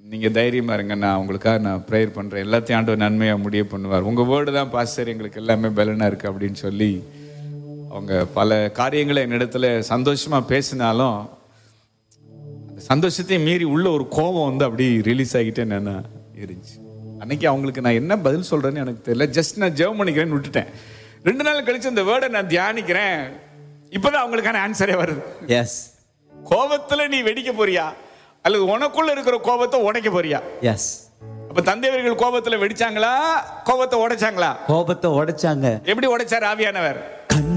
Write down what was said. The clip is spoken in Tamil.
நீங்க தைரியமா இருங்க நான் உங்களுக்காக நான் ப்ரேயர் பண்றேன் எல்லாத்தையும் ஆண்டவர் நன்மையா முடிய பண்ணுவார் உங்க வேர்டு தான் பாஸ்டர் எங்களுக்கு எல்லாமே பலனா இருக்கு அப்படின்னு சொல்லி அவங்க பல காரியங்களை என்னிடத்துல சந்தோஷமா பேசினாலும் அந்த சந்தோஷத்தையும் மீறி உள்ள ஒரு கோபம் வந்து அப்படி ரிலீஸ் ஆகிட்டே என்னன்னா இருந்துச்சு அன்னைக்கு அவங்களுக்கு நான் என்ன பதில் சொல்றேன்னு எனக்கு தெரியல ஜஸ்ட் நான் ஜெபம் பண்ணிக்கிறேன்னு விட்டுட்டேன் ரெண்டு நாள் கழிச்சு இந்த வேர்டை நான் தியானிக்கிறேன் இப்பதான் அவங்களுக்கான ஆன்சரே வருது எஸ் கோபத்துல நீ வெடிக்க போறியா அல்லது உனக்குள்ள இருக்கிற கோபத்தை உடைக்க போறியா எஸ் அப்ப தந்தையவர்கள் கோபத்துல வெடிச்சாங்களா கோபத்தை உடைச்சாங்களா கோபத்தை உடைச்சாங்க எப்படி உடைச்சார் ஆவியானவர் கண்